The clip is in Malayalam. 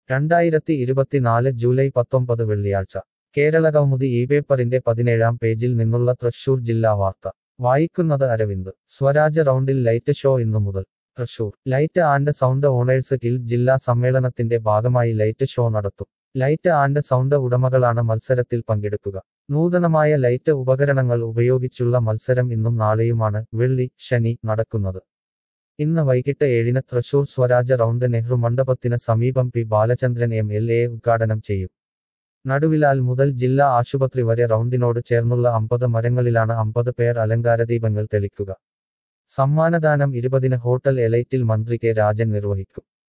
രണ്ടായിരത്തി ഇരുപത്തിനാല് ജൂലൈ പത്തൊമ്പത് വെള്ളിയാഴ്ച കേരളകൗമുദി ഈ പേപ്പറിന്റെ പതിനേഴാം പേജിൽ നിന്നുള്ള തൃശൂർ ജില്ലാ വാർത്ത വായിക്കുന്നത് അരവിന്ദ് സ്വരാജ് റൗണ്ടിൽ ലൈറ്റ് ഷോ ഇന്നു മുതൽ Thrissur light and sound owners guild ജില്ലാ സമ്മേളനത്തിന്റെ ഭാഗമായി ലൈറ്റ് ഷോ നടത്തും ലൈറ്റ് ആൻഡ് സൗണ്ട് ഉടമകളാണ് മത്സരത്തിൽ പങ്കെടുക്കുക നൂതനമായ ലൈറ്റ് ഉപകരണങ്ങൾ ഉപയോഗിച്ചുള്ള മത്സരം ഇന്നും നാളെയുമാണ് വെള്ളി ശനി നടക്കുന്നത് ഇന്ന് വൈകിട്ട് ഏഴിന് തൃശൂർ സ്വരാജ് റൗണ്ട് നെഹ്റു മണ്ഡപത്തിന് സമീപം P Balachandran M L A ഉദ്ഘാടനം ചെയ്യും നടുവിലാൽ മുതൽ ജില്ലാ ആശുപത്രി വരെ റൗണ്ടിനോട് ചേർന്നുള്ള അമ്പത് മരങ്ങളിലാണ് അമ്പത് പേർ അലങ്കാരദീപങ്ങൾ തെളിക്കുക സമ്മാനദാനം ഇരുപതിന് ഹോട്ടൽ എലൈറ്റിൽ മന്ത്രി കെ രാജൻ നിർവഹിക്കും